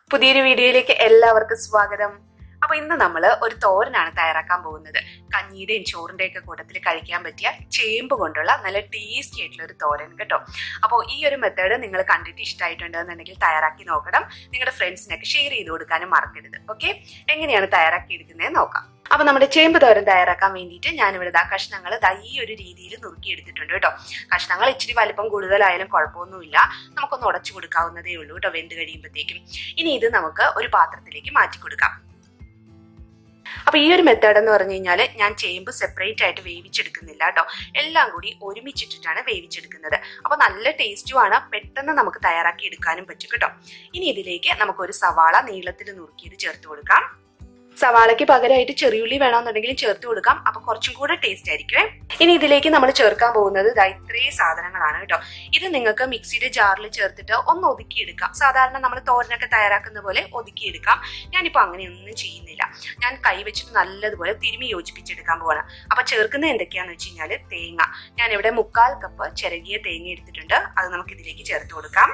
പുതിയൊരു വീഡിയോയിലേക്ക് എല്ലാവർക്കും സ്വാഗതം അപ്പൊ ഇന്ന് നമ്മൾ ഒരു തോരനാണ് തയ്യാറാക്കാൻ പോകുന്നത് കഞ്ഞിയുടെയും ചോറിന്റെയും ഒക്കെ കൂട്ടത്തിൽ കഴിക്കാൻ പറ്റിയ ചേമ്പ് കൊണ്ടുള്ള നല്ല ടേസ്റ്റി ആയിട്ടുള്ള ഒരു തോരൻ കേട്ടോ അപ്പോൾ ഈ ഒരു മെത്തേഡ് നിങ്ങൾ കണ്ടിട്ട് ഇഷ്ടമായിട്ടുണ്ടെന്നുണ്ടെങ്കിൽ തയ്യാറാക്കി നോക്കണം നിങ്ങളുടെ ഫ്രണ്ട്സിനൊക്കെ ഷെയർ ചെയ്ത് കൊടുക്കാനും മറക്കരുത് ഓക്കെ എങ്ങനെയാണ് തയ്യാറാക്കി എടുക്കുന്നത് നോക്കാം അപ്പൊ നമ്മുടെ ചേമ്പ് തോരൻ തയ്യാറാക്കാൻ വേണ്ടിയിട്ട് ഞാനിവിടെ ദാ കഷ്ണങ്ങൾ ദാ ഈ ഒരു രീതിയിൽ നുറുക്കി എടുത്തിട്ടുണ്ട് കേട്ടോ കഷ്ണങ്ങൾ ഇച്ചിരി വലിപ്പം കൂടുതലായാലും കുഴപ്പമൊന്നുമില്ല നമുക്കൊന്ന് ഉടച്ചു കൊടുക്കാവുന്നതേ ഉള്ളൂ കേട്ടോ വെന്ത് കഴിയുമ്പോഴത്തേക്കും ഇനി ഇത് നമുക്ക് ഒരു പാത്രത്തിലേക്ക് മാറ്റി കൊടുക്കാം അപ്പൊ ഈ ഒരു മെത്തേഡ് എന്ന് പറഞ്ഞു കഴിഞ്ഞാൽ ഞാൻ ചേമ്പ് സെപ്പറേറ്റ് ആയിട്ട് വേവിച്ചെടുക്കുന്നില്ല കേട്ടോ എല്ലാം കൂടി ഒരുമിച്ചിട്ടിട്ടാണ് വേവിച്ചെടുക്കുന്നത് അപ്പൊ നല്ല ടേസ്റ്റുമാണ് പെട്ടെന്ന് നമുക്ക് തയ്യാറാക്കി എടുക്കാനും പറ്റും കേട്ടോ ഇനി ഇതിലേക്ക് നമുക്ക് ഒരു സവാള നീളത്തിൽ നുറുക്കിയത് ചേർത്ത് കൊടുക്കാം സവാളയ്ക്ക് പകരമായിട്ട് ചെറിയുള്ളി വേണമെന്നുണ്ടെങ്കിൽ ചേർത്ത് കൊടുക്കാം അപ്പൊ കുറച്ചും കൂടെ ടേസ്റ്റ് ആയിരിക്കുമേ ഇനി ഇതിലേക്ക് നമ്മൾ ചേർക്കാൻ പോകുന്നത് ഇതാ ഇത്രയും സാധനങ്ങളാണ് കേട്ടോ ഇത് നിങ്ങൾക്ക് മിക്സിയുടെ ജാറിൽ ചേർത്തിട്ട് ഒന്ന് ഒതുക്കിയെടുക്കാം സാധാരണ നമ്മൾ തോരനൊക്കെ തയ്യാറാക്കുന്ന പോലെ ഒതുക്കിയെടുക്കാം ഞാനിപ്പോൾ അങ്ങനെയൊന്നും ചെയ്യുന്നില്ല ഞാൻ കൈ വെച്ചിട്ട് നല്ലതുപോലെ തിരുമി യോജിപ്പിച്ചെടുക്കാൻ പോവാണ് അപ്പൊ ചേർക്കുന്നത് എന്തൊക്കെയാന്ന് വെച്ച് കഴിഞ്ഞാൽ തേങ്ങ ഞാൻ ഇവിടെ മുക്കാൽ കപ്പ് ചിരകിയ തേങ്ങ എടുത്തിട്ടുണ്ട് അത് നമുക്ക് ഇതിലേക്ക് ചേർത്ത് കൊടുക്കാം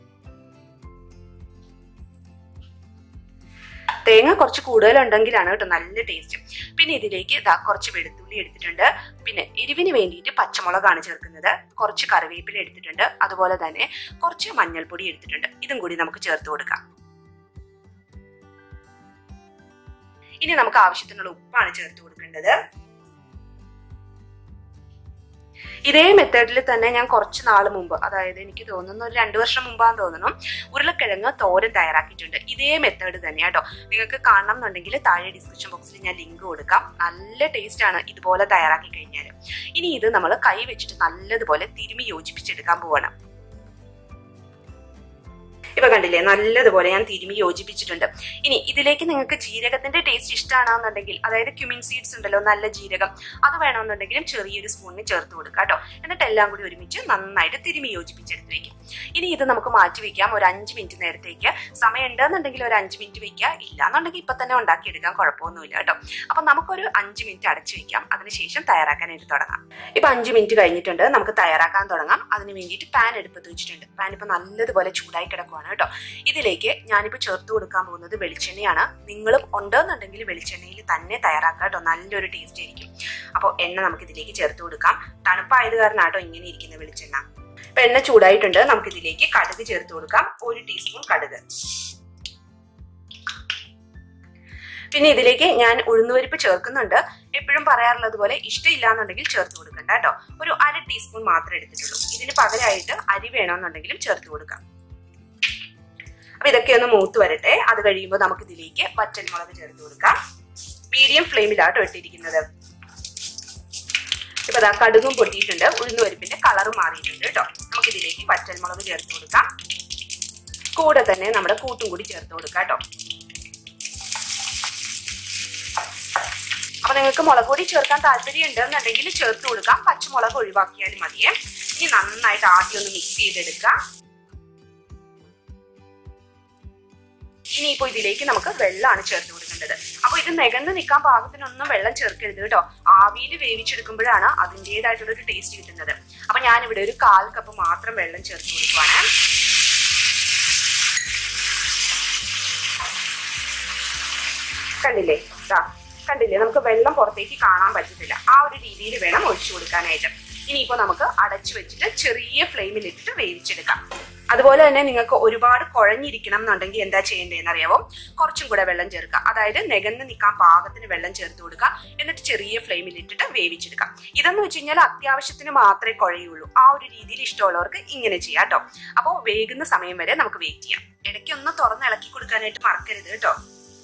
തേങ്ങ കുറച്ച് കൂടുതലുണ്ടെങ്കിലാണ് കേട്ടോ നല്ല ടേസ്റ്റ് പിന്നെ ഇതിലേക്ക് ഇതാ കുറച്ച് വെളുത്തുള്ളി എടുത്തിട്ടുണ്ട് പിന്നെ എരിവിന് വേണ്ടിയിട്ട് പച്ചമുളകാണ് ചേർക്കുന്നത് കുറച്ച് കറിവേപ്പില എടുത്തിട്ടുണ്ട് അതുപോലെ തന്നെ കുറച്ച് മഞ്ഞൾപ്പൊടി എടുത്തിട്ടുണ്ട് ഇതും കൂടി നമുക്ക് ചേർത്ത് കൊടുക്കാം ഇനി നമുക്ക് ആവശ്യത്തിനുള്ള ഉപ്പാണ് ചേർത്ത് കൊടുക്കേണ്ടത് ഇതേ മെത്തേഡിൽ തന്നെ ഞാൻ കുറച്ച് നാൾ മുമ്പ് അതായത് എനിക്ക് തോന്നുന്നു ഒരു രണ്ടു വർഷം മുമ്പാന്ന് തോന്നുന്നു ഉരുളക്കിഴങ്ങ് തോരൻ തയ്യാറാക്കിയിട്ടുണ്ട് ഇതേ മെത്തേഡ് തന്നെയാ കേട്ടോ നിങ്ങൾക്ക് കാണണം എന്നുണ്ടെങ്കിൽ താഴെ ഡിസ്ക്രിപ്ഷൻ ബോക്സിൽ ഞാൻ ലിങ്ക് കൊടുക്കാം നല്ല ടേസ്റ്റ് ആണ് ഇതുപോലെ തയ്യാറാക്കി കഴിഞ്ഞാൽ ഇനി ഇത് നമ്മൾ കൈ വെച്ചിട്ട് നല്ലതുപോലെ തിരുമി യോജിപ്പിച്ചെടുക്കാൻ പോവാണ് ഇപ്പൊ കണ്ടില്ലേ നല്ലതുപോലെ ഞാൻ തിരുമി യോജിപ്പിച്ചിട്ടുണ്ട് ഇനി ഇതിലേക്ക് നിങ്ങൾക്ക് ജീരകത്തിന്റെ ടേസ്റ്റ് ഇഷ്ടമാണെന്നുണ്ടെങ്കിൽ അതായത് ക്യുമിൻ സീഡ്സ് ഉണ്ടല്ലോ നല്ല ജീരകം അത് വേണമെന്നുണ്ടെങ്കിലും ചെറിയൊരു സ്പൂണിന് ചേർത്ത് കൊടുക്കുക കേട്ടോ എന്നിട്ട് എല്ലാം കൂടി ഒരുമിച്ച് നന്നായിട്ട് തിരുമി യോജിപ്പിച്ചെടുത്ത് വെക്കും ഇനി ഇത് നമുക്ക് മാറ്റി വെക്കാം ഒരു അഞ്ച് മിനിറ്റ് നേരത്തേക്ക് സമയം ഉണ്ടെന്നുണ്ടെങ്കിൽ ഒരു അഞ്ച് മിനിറ്റ് വെക്കുക ഇല്ലാന്നുണ്ടെങ്കിൽ ഇപ്പൊ തന്നെ ഉണ്ടാക്കിയെടുക്കാൻ കുഴപ്പമൊന്നുമില്ല കേട്ടോ അപ്പൊ നമുക്കൊരു അഞ്ച് മിനിറ്റ് അടച്ചു വെക്കാം അതിനുശേഷം തയ്യാറാക്കാനായിട്ട് തുടങ്ങാം ഇപ്പൊ അഞ്ച് മിനിറ്റ് കഴിഞ്ഞിട്ടുണ്ട് നമുക്ക് തയ്യാറാക്കാൻ തുടങ്ങാം അതിന് വേണ്ടിയിട്ട് പാൻ എടുപ്പത്ത് വെച്ചിട്ടുണ്ട് പാൻ ഇപ്പൊ നല്ലതുപോലെ ചൂടായി കിടക്കുവാണ് ആണ് കേട്ടോ ഇതിലേക്ക് ഞാനിപ്പോൾ ചേർത്ത് കൊടുക്കാൻ പോകുന്നത് വെളിച്ചെണ്ണയാണ് നിങ്ങളും ഉണ്ടെന്നുണ്ടെങ്കിൽ വെളിച്ചെണ്ണയിൽ തന്നെ തയ്യാറാക്കുക കേട്ടോ നല്ലൊരു ടേസ്റ്റ് ആയിരിക്കും അപ്പോൾ എണ്ണ നമുക്ക് ഇതിലേക്ക് ചേർത്ത് കൊടുക്കാം തണുപ്പായത് കാരണമാട്ടോ ഇങ്ങനെ ഇരിക്കുന്ന വെളിച്ചെണ്ണ അപ്പൊ എണ്ണ ചൂടായിട്ടുണ്ട് നമുക്ക് ഇതിലേക്ക് കടുക് ചേർത്ത് കൊടുക്കാം ഒരു ടീസ്പൂൺ കടുക് പിന്നെ ഇതിലേക്ക് ഞാൻ ഉഴുന്നുപരിപ്പ് ചേർക്കുന്നുണ്ട് എപ്പോഴും പറയാറുള്ളത് പോലെ ഇഷ്ടമില്ല എന്നുണ്ടെങ്കിൽ ചേർത്ത് കൊടുക്കണ്ട കേട്ടോ ഒരു അര ടീസ്പൂൺ മാത്രമേ എടുത്തിട്ടുള്ളൂ ഇതിന് പകരമായിട്ട് അരി വേണമെന്നുണ്ടെങ്കിലും ചേർത്ത് കൊടുക്കാം അപ്പൊ ഇതൊക്കെ ഒന്ന് മൂത്ത് വരട്ടെ അത് കഴിയുമ്പോൾ നമുക്ക് ഇതിലേക്ക് വറ്റൽമുളക് ചേർത്ത് കൊടുക്കാം മീഡിയം ഫ്ലെയിമിലാട്ടോ ഇട്ടിരിക്കുന്നത് ഇപ്പൊ അതാ കടുകും പൊട്ടിയിട്ടുണ്ട് ഉഴുന്നുപരിപ്പിന്റെ കളറും മാറിയിട്ടുണ്ട് കേട്ടോ നമുക്ക് ഇതിലേക്ക് വറ്റൽമുളക് ചേർത്ത് കൊടുക്കാം കൂടെ തന്നെ നമ്മുടെ കൂട്ടും കൂടി ചേർത്ത് കൊടുക്കാം കേട്ടോ അപ്പൊ നിങ്ങൾക്ക് മുളക് പൊടി ചേർക്കാൻ താല്പര്യം ഉണ്ടെന്നുണ്ടെങ്കിൽ ചേർത്ത് കൊടുക്കാം പച്ചമുളക് ഒഴിവാക്കിയാലും മതിയേ ഇനി നന്നായിട്ട് ആദ്യം ഒന്ന് മിക്സ് ചെയ്തെടുക്കാം ഇനിയിപ്പോ ഇതിലേക്ക് നമുക്ക് വെള്ളമാണ് ചേർത്ത് കൊടുക്കേണ്ടത് അപ്പൊ ഇത് നികന്ന് നിൽക്കാൻ പാകത്തിനൊന്നും വെള്ളം ചേർക്കരുത് കേട്ടോ ആവിയിൽ വേവിച്ചെടുക്കുമ്പോഴാണ് അതിൻ്റെതായിട്ടുള്ള ഒരു ടേസ്റ്റ് കിട്ടുന്നത് അപ്പൊ ഞാനിവിടെ ഒരു കാൽ കപ്പ് മാത്രം വെള്ളം ചേർത്ത് കൊടുക്കുവാണ് കണ്ടില്ലേ ഇതാ കണ്ടില്ലേ നമുക്ക് വെള്ളം പുറത്തേക്ക് കാണാൻ പറ്റത്തില്ല ആ ഒരു രീതിയിൽ വേണം ഒഴിച്ചു കൊടുക്കാനായിട്ട് ഇനിയിപ്പോ നമുക്ക് അടച്ചു വെച്ചിട്ട് ചെറിയ ഫ്ലെയിമിൽ ഇട്ടിട്ട് വേവിച്ചെടുക്കാം അതുപോലെ തന്നെ നിങ്ങൾക്ക് ഒരുപാട് കുഴഞ്ഞിരിക്കണം എന്നുണ്ടെങ്കിൽ എന്താ ചെയ്യേണ്ടതെന്ന് അറിയാവോ കുറച്ചും കൂടെ വെള്ളം ചേർക്കുക അതായത് നികന്ന് നിൽക്കാൻ പാകത്തിന് വെള്ളം ചേർത്ത് കൊടുക്കുക എന്നിട്ട് ചെറിയ ഫ്ലെയിമിൽ ഇട്ടിട്ട് വേവിച്ചെടുക്കാം ഇതെന്ന് വെച്ച് കഴിഞ്ഞാൽ അത്യാവശ്യത്തിന് മാത്രമേ കുഴയുള്ളൂ ആ ഒരു രീതിയിൽ ഇഷ്ടമുള്ളവർക്ക് ഇങ്ങനെ ചെയ്യാം കേട്ടോ അപ്പോൾ വേകുന്ന സമയം വരെ നമുക്ക് വെയിറ്റ് ചെയ്യാം ഇടയ്ക്ക് ഒന്ന് തുറന്ന് ഇളക്കി കൊടുക്കാനായിട്ട് മറക്കരുത് കേട്ടോ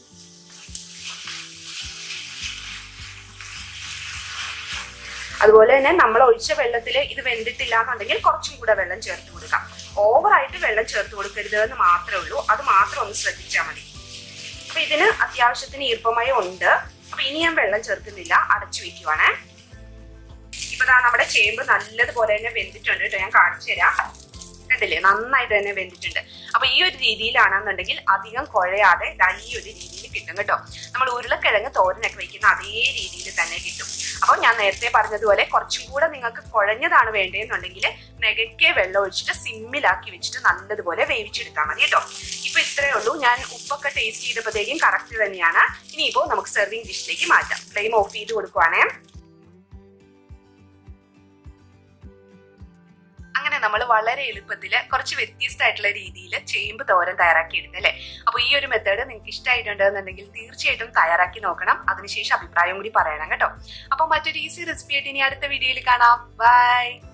അതുപോലെ തന്നെ നമ്മൾ ഒഴിച്ച വെള്ളത്തിൽ ഇത് വെന്തിട്ടില്ല എന്നുണ്ടെങ്കിൽ കുറച്ചും കൂടെ വെള്ളം ചേർത്ത് കൊടുക്കാം ഓവറായിട്ട് വെള്ളം ചേർത്ത് കൊടുക്കരുത് എന്ന് മാത്രമേ ഉള്ളൂ അത് മാത്രം ഒന്ന് ശ്രദ്ധിച്ചാൽ മതി അപ്പൊ ഇതിന് അത്യാവശ്യത്തിന് ഈർപ്പമയം ഉണ്ട് അപ്പൊ ഇനി ഞാൻ വെള്ളം ചേർക്കുന്നില്ല അടച്ചു വെക്കുവാണ് ഇപ്പൊ നമ്മുടെ ചേമ്പ് നല്ലതുപോലെ തന്നെ വെന്തിട്ടുണ്ട് കേട്ടോ ഞാൻ കാണിച്ചു തരാം കണ്ടില്ലേ നന്നായിട്ട് തന്നെ വെന്തിട്ടുണ്ട് അപ്പൊ ഈ ഒരു രീതിയിലാണെന്നുണ്ടെങ്കിൽ അധികം കുഴയാതെ ഈ ഒരു രീതിയിൽ കിട്ടും കേട്ടോ നമ്മൾ ഉരുളക്കിഴങ്ങ് തോരനൊക്കെ വെക്കുന്ന അതേ രീതിയിൽ തന്നെ കിട്ടും അപ്പോൾ ഞാൻ നേരത്തെ പറഞ്ഞതുപോലെ കുറച്ചും കൂടെ നിങ്ങൾക്ക് കുഴഞ്ഞതാണ് വേണ്ടതെന്നുണ്ടെങ്കിൽ നെകക്കെ വെള്ളം ഒഴിച്ചിട്ട് സിമ്മിലാക്കി വെച്ചിട്ട് നല്ലതുപോലെ വേവിച്ചെടുത്താൽ മതി കേട്ടോ ഇപ്പൊ ഇത്രയേ ഉള്ളൂ ഞാൻ ഉപ്പൊക്കെ ടേസ്റ്റ് ചെയ്തപ്പോഴത്തേക്കും കറക്റ്റ് തന്നെയാണ് ഇനിയിപ്പോ നമുക്ക് സെർവിങ് ഡിഷിലേക്ക് മാറ്റാം ഫ്ലെയിം ഓഫ് ചെയ്ത് കൊടുക്കുവാണേ അങ്ങനെ നമ്മൾ വളരെ എളുപ്പത്തിൽ കുറച്ച് വ്യത്യസ്തമായിട്ടുള്ള രീതിയിൽ ചേമ്പ് തോരൻ തയ്യാറാക്കി എടുത്തല്ലേ അപ്പൊ ഈ ഒരു മെത്തേഡ് നിങ്ങൾക്ക് ഇഷ്ടമായിട്ടുണ്ടെന്നുണ്ടെങ്കിൽ തീർച്ചയായിട്ടും തയ്യാറാക്കി നോക്കണം അതിനുശേഷം അഭിപ്രായം കൂടി പറയണം കേട്ടോ അപ്പൊ മറ്റൊരു ഈസി റെസിപ്പി ആയിട്ട് ഇനി അടുത്ത വീഡിയോയിൽ കാണാം ബൈ